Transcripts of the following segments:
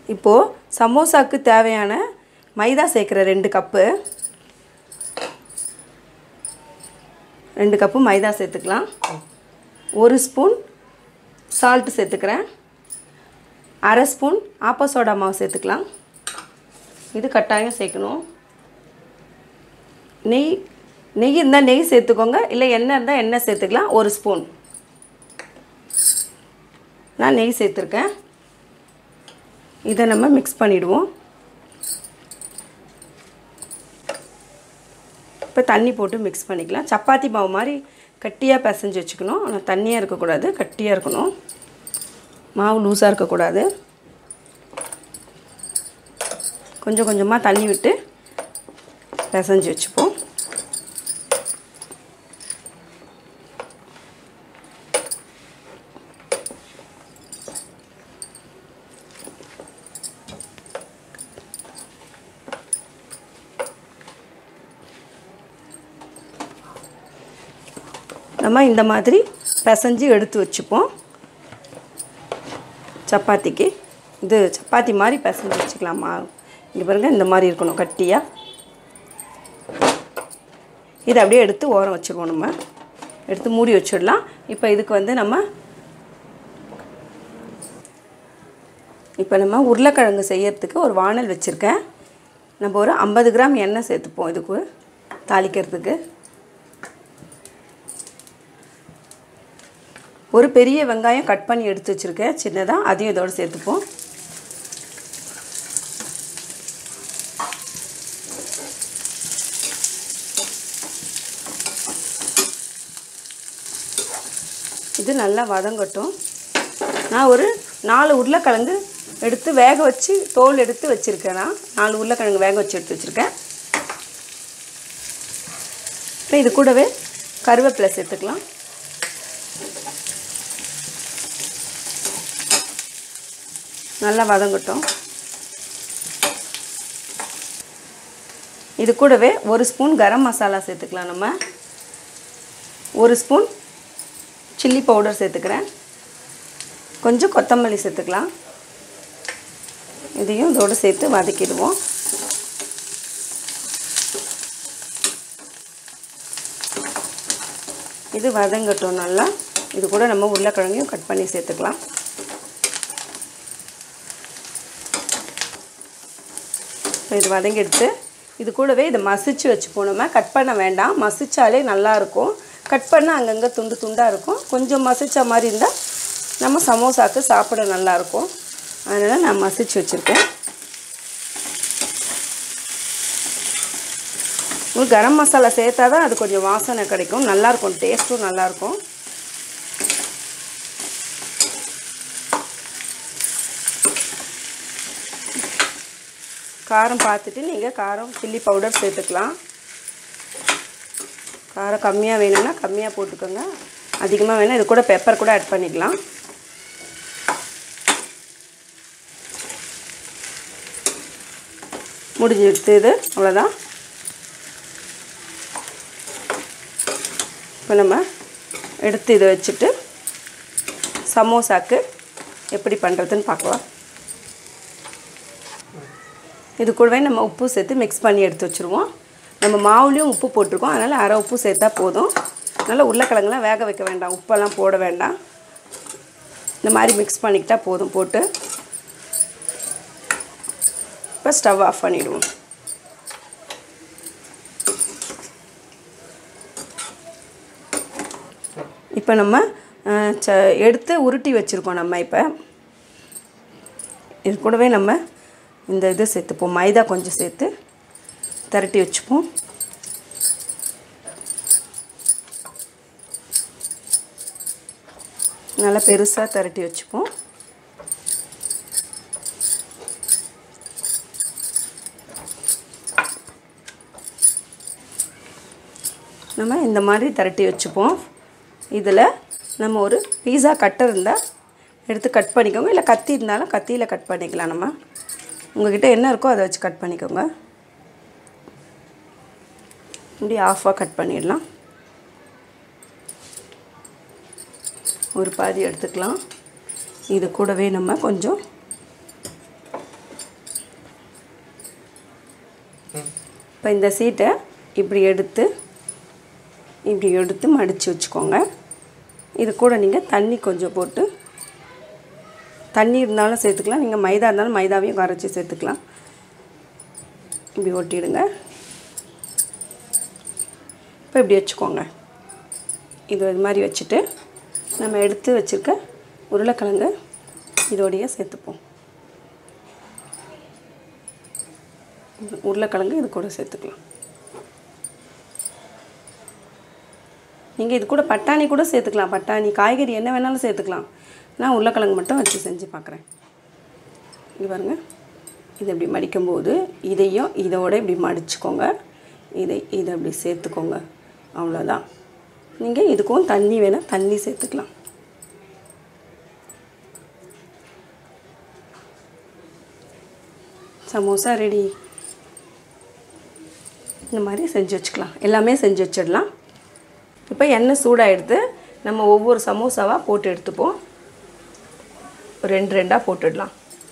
இப்போது சமோசாக்கு தேவையான மைதா சேர்க்குற ரெண்டு கப்பு ரெண்டு கப்பு மைதா சேர்த்துக்கலாம் ஒரு ஸ்பூன் சால்ட்டு சேர்த்துக்கிறேன் அரை ஸ்பூன் ஆப்ப சோடா மாவு சேர்த்துக்கலாம் இது கட்டாயம் சேர்க்கணும் நெய் நெய் இருந்தால் நெய் சேர்த்துக்கோங்க இல்லை எண்ணெய் இருந்தால் எண்ணெய் சேர்த்துக்கலாம் ஒரு ஸ்பூன் நான் நெய் சேர்த்துருக்கேன் இதை நம்ம மிக்ஸ் பண்ணிவிடுவோம் இப்போ தண்ணி போட்டு மிக்ஸ் பண்ணிக்கலாம் சப்பாத்தி மாவு மாதிரி கட்டியாக பிசைஞ்சு வச்சுக்கணும் ஆனால் தண்ணியாக இருக்கக்கூடாது கட்டியாக இருக்கணும் மாவு லூஸாக இருக்கக்கூடாது கொஞ்சம் கொஞ்சமாக தண்ணி விட்டு பிசைஞ்சு வச்சுப்போம் நம்ம இந்த மாதிரி பிசைஞ்சு எடுத்து வச்சுப்போம் சப்பாத்திக்கு இது சப்பாத்தி மாதிரி பிசைஞ்சு வச்சுக்கலாமா இங்கே பாருங்கள் இந்த மாதிரி இருக்கணும் கட்டியாக இதை அப்படியே எடுத்து ஓரம் வச்சுருவோம் நம்ம எடுத்து மூடி வச்சிடலாம் இப்போ இதுக்கு வந்து நம்ம இப்போ நம்ம உருளைக்கிழங்கு செய்யறதுக்கு ஒரு வானல் வச்சுருக்கேன் நம்ம ஒரு ஐம்பது கிராம் எண்ணெய் சேர்த்துப்போம் இதுக்கு தாளிக்கிறதுக்கு ஒரு பெரிய வெங்காயம் கட் பண்ணி எடுத்து வச்சுருக்கேன் சின்னதாக அதையும் இதோடு சேர்த்துப்போம் இது நல்லா வதங்கட்டும் நான் ஒரு நாலு உருளைக்கிழங்கு எடுத்து வேக வச்சு தோல் எடுத்து வச்சுருக்கேன் நான் நாலு உருளைக்கிழங்கு வேக வச்சு எடுத்து வச்சுருக்கேன் இப்போ இது கூடவே கருவேப்பிலை சேர்த்துக்கலாம் நல்லா வதங்கட்டும் இது கூடவே ஒரு ஸ்பூன் கரம் மசாலா சேர்த்துக்கலாம் நம்ம ஒரு ஸ்பூன் சில்லி பவுடர் சேர்த்துக்கிறேன் கொஞ்சம் கொத்தமல்லி சேர்த்துக்கலாம் இதையும் இதோடு சேர்த்து வதக்கிடுவோம் இது வதங்கட்டும் நல்லா இது கூட நம்ம உருளைக்கிழங்கையும் கட் பண்ணி சேர்த்துக்கலாம் இப்போ இது வதங்கிடுத்து இது கூடவே இதை மசிச்சு வச்சு போனோமா கட் பண்ண வேண்டாம் மசிச்சாலே நல்லாயிருக்கும் கட் பண்ணால் அங்கங்கே துண்டு துண்டாக இருக்கும் கொஞ்சம் மசிச்ச மாதிரி இருந்தால் நம்ம சமோசாக்கு சாப்பிட நல்லாயிருக்கும் அதனால் நான் மசிச்சு வச்சுருக்கேன் உங்களுக்கு கரம் மசாலா சேர்த்தா தான் அது கொஞ்சம் வாசனை கிடைக்கும் நல்லாயிருக்கும் டேஸ்ட்டும் நல்லாயிருக்கும் காரம் பார்த்துட்டு நீங்கள் காரம் சில்லி பவுடர் சேர்த்துக்கலாம் காரம் கம்மியாக வேணும்னா கம்மியாக போட்டுக்கோங்க அதிகமாக வேணால் இது கூட பெப்பர் கூட ஆட் பண்ணிக்கலாம் முடிஞ்சிடுத்து இது அவ்வளோதான் இப்போ நம்ம எடுத்து இதை வச்சுட்டு சமோசாக்கு எப்படி பண்ணுறதுன்னு பார்க்கலாம் இது கூடவே நம்ம உப்பு சேர்த்து மிக்ஸ் பண்ணி எடுத்து வச்சுருவோம் நம்ம மாவுலேயும் உப்பு போட்டிருக்கோம் அதனால் அரை உப்பு சேர்த்தா போதும் அதனால் உருளைக்கிழங்குலாம் வேக வைக்க வேண்டாம் உப்பெல்லாம் போட வேண்டாம் இந்த மாதிரி மிக்ஸ் பண்ணிக்கிட்டா போதும் போட்டு இப்போ ஸ்டவ் ஆஃப் பண்ணிவிடுவோம் இப்போ நம்ம அஹ், ச எடுத்து உருட்டி வச்சுருக்கோம் நம்ம இப்போ இது கூடவே நம்ம இந்த இது சேர்த்துப்போம் மைதா கொஞ்சம் சேர்த்து திரட்டி வச்சுப்போம் நல்லா பெருசாக திரட்டி வச்சுப்போம் நம்ம இந்த மாதிரி திரட்டி வச்சுப்போம் இதில் நம்ம ஒரு பீஸா கட்டர் இருந்தால் எடுத்து கட் பண்ணிக்கோங்க இல்லை கத்தி இருந்தாலும் கத்தியில் கட் பண்ணிக்கலாம் நம்ம உங்ககிட்ட என்ன இருக்கோ அதை வச்சு கட் பண்ணிக்கோங்க இப்படி ஆஃபாக கட் பண்ணிடலாம் ஒரு பாதி எடுத்துக்கலாம் இது கூடவே நம்ம கொஞ்சம் இப்போ இந்த சீட்டை இப்படி எடுத்து இப்படி எடுத்து மடித்து வச்சுக்கோங்க இது கூட நீங்கள் தண்ணி கொஞ்சம் போட்டு தண்ணி இருந்தாலும் சேர்த்துக்கலாம் நீங்கள் மைதா இருந்தாலும் மைதாவையும் கரைச்சி சேர்த்துக்கலாம் இப்படி ஒட்டிடுங்க இப்போ இப்படி வச்சுக்கோங்க இது இது மாதிரி வச்சுட்டு நம்ம எடுத்து வச்சுருக்க உருளைக்கிழங்கு இதோடையே சேர்த்துப்போம் இது உருளைக்கிழங்கு இது கூட சேர்த்துக்கலாம் நீங்கள் இது கூட பட்டாணி கூட சேர்த்துக்கலாம் பட்டாணி காய்கறி என்ன வேணாலும் சேர்த்துக்கலாம் நான் உருளைக்கிழங்கு மட்டும் வச்சு செஞ்சு பார்க்குறேன் இது பாருங்க இது இப்படி மடிக்கும்போது இதையும் இதோட இப்படி மடிச்சுக்கோங்க இதை இதை அப்படி சேர்த்துக்கோங்க அவ்வளோதான் நீங்கள் இதுக்கும் தண்ணி வேணால் தண்ணி சேர்த்துக்கலாம் சமோசா ரெடி இந்த மாதிரி செஞ்சு வச்சுக்கலாம் எல்லாமே செஞ்சு வச்சிடலாம் இப்போ எண்ணெய் சூடாகிடுது நம்ம ஒவ்வொரு சமோசாவாக போட்டு எடுத்துப்போம் ரெண்டு ரெண்டாக போட்டுடலாம்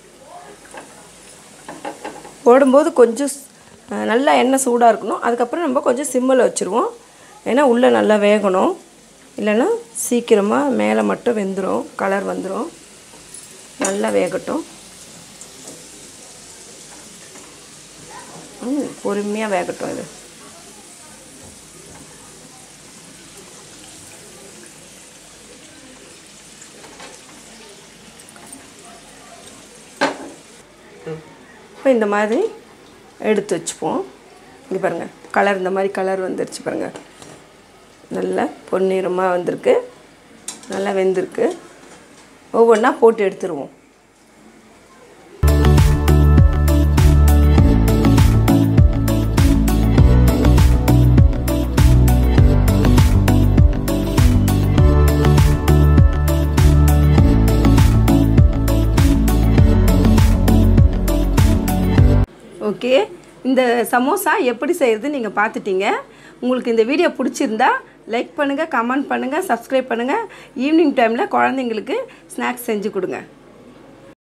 போடும்போது கொஞ்சம் ஸ்- அஹ் நல்லா எண்ணெய் சூடாக இருக்கணும் அதுக்கப்புறம் நம்ம கொஞ்சம் சிம்மில் வச்சுருவோம் ஏன்னா உள்ளே நல்லா வேகணும் இல்லைன்னா சீக்கிரமாக மேலே மட்டும் வெந்துடும் கலர் வந்துடும் நல்லா வேகட்டும் ம் பொறுமையாக வேகட்டும் இது இப்போ இந்த மாதிரி எடுத்து வச்சுப்போம் இங்கே பாருங்கள் கலர் இந்த மாதிரி கலர் வந்துருச்சு பாருங்கள் நல்லா பொன்னிறமாக வந்திருக்கு நல்லா வெந்திருக்கு ஒவ்வொன்றா போட்டு எடுத்துருவோம் ஓகே இந்த சமோசா எப்படி செய்கிறது நீங்கள் பார்த்துட்டீங்க உங்களுக்கு இந்த வீடியோ பிடிச்சிருந்தா லைக் பண்ணுங்கள் கமெண்ட் பண்ணுங்கள் சப்ஸ்கிரைப் பண்ணுங்கள் ஈவினிங் டைமில் குழந்தைங்களுக்கு ஸ்நாக்ஸ் செஞ்சு கொடுங்க